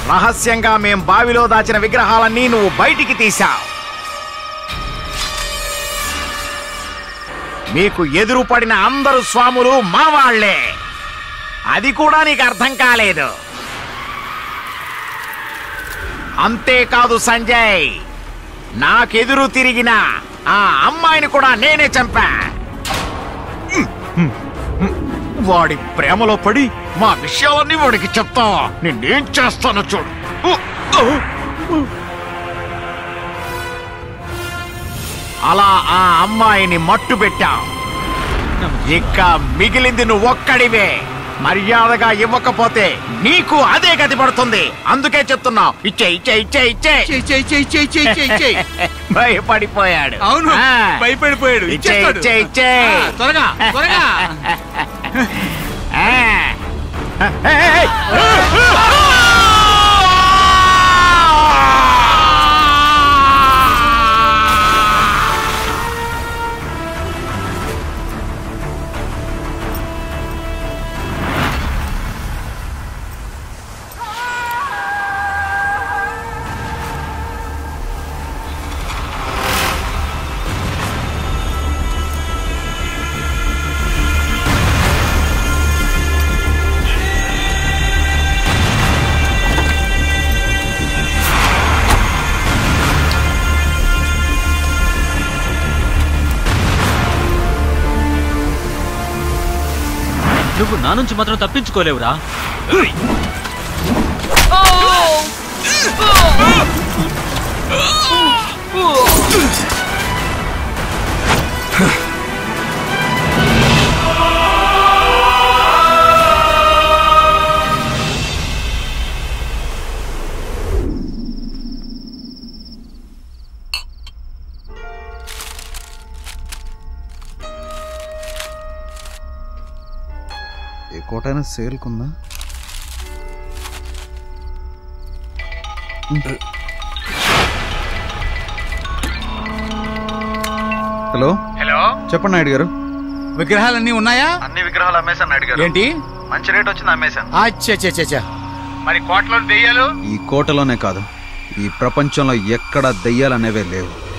రహస్యంగా మేం బావిలో దాచిన విగ్రహాలన్నీ నువ్వు బయటికి తీశావు మీకు ఎదురు పడిన అందరు స్వాములు మా వాళ్లే అది కూడా నీకు అర్థం కాలేదు అంతేకాదు సంజయ్ నాకెదురు తిరిగిన ఆ అమ్మాయిని కూడా నేనే చంపా వాడి ప్రేమలో పడి మా విషయాలన్నీ వాడికి చెప్తా నిన్నేం చేస్తానో చూడు అలా ఆ అమ్మాయిని మట్టు పెట్టాం ఇక మిగిలింది నువ్వు ఒక్కడివే మర్యాదగా ఇవ్వకపోతే నీకు అదే గతి పడుతుంది అందుకే చెప్తున్నావు ఇచ్చే ఇచ్చే ఇచ్చే ఇచ్చే చెయ్ చెయ్ చెయ్ చెయ్ చెయ్ చెయ్ చెయ్ భయపడిపోయాడు అవును ఆ. భయపడిపోయాడు ఇచ్చే ఇచ్చేస్తాడు. ఇచ్చే ఇచ్చే ఆ, త్వరగా త్వరగా ఆ. ఏయ్, ఏయ్. నువ్వు నా నుంచి మాత్రం తప్పించుకోలేవురా ఏ కోటైనా సేల్కుందా హలో హలో చెప్పండి నాయుడు గారు విగ్రహాలన్నీ ఉన్నాయా అన్ని విగ్రహాలు అమ్మేశాను నాయుడు గారు ఏంటి మంచి రేట్ వచ్చింది అమ్మేశాను అచ్చా మరి కోటలో దెయ్యాలు ఈ కోటలోనే కాదు ఈ ప్రపంచంలో ఎక్కడ దెయ్యాలనేవే లేవు